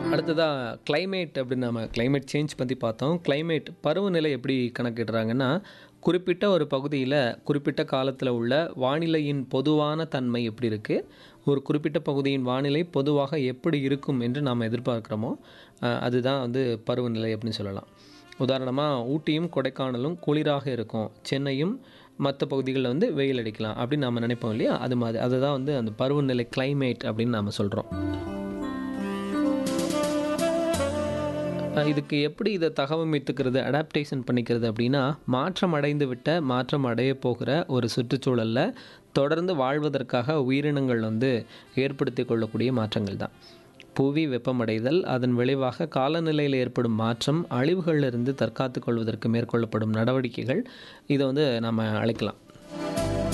அடுத்ததாக climate அப்படின்னு நம்ம climate சேஞ்ச் பற்றி பார்த்தோம் climate பருவநிலை எப்படி கணக்கிடுறாங்கன்னா குறிப்பிட்ட ஒரு பகுதியில் குறிப்பிட்ட காலத்தில் உள்ள வானிலையின் பொதுவான தன்மை எப்படி இருக்குது ஒரு குறிப்பிட்ட பகுதியின் வானிலை பொதுவாக எப்படி இருக்கும் என்று நாம் எதிர்பார்க்குறோமோ அஹ், அதுதான் வந்து பருவநிலை அப்படின்னு சொல்லலாம் உதாரணமாக ஊட்டியும் கொடைக்கானலும் குளிராக இருக்கும் சென்னையும் மற்ற பகுதிகளில் வந்து வெயில் அடிக்கலாம் அப்படின்னு நம்ம நினைப்போம் இல்லையா அது மாதிரி அதுதான் வந்து அந்த பருவநிலை climate அப்படின்னு நாம் சொல்கிறோம் அஹ் இதுக்கு எப்படி இதை தகவமைத்துக்கிறது அடாப்டேஷன் பண்ணிக்கிறது அப்படின்னா மாற்றம் அடைந்து விட்ட மாற்றம் அடைய போகிற ஒரு சுற்றுச்சூழலில் தொடர்ந்து வாழ்வதற்காக உயிரினங்கள் வந்து ஏற்படுத்தி கொள்ளக்கூடிய மாற்றங்கள் தான் புவி வெப்பமடைதல் அதன் விளைவாக காலநிலையில் ஏற்படும் மாற்றம் அழிவுகளிலிருந்து தற்காத்து கொள்வதற்கு மேற்கொள்ளப்படும் நடவடிக்கைகள் இதை வந்து நம்ம அழைக்கலாம்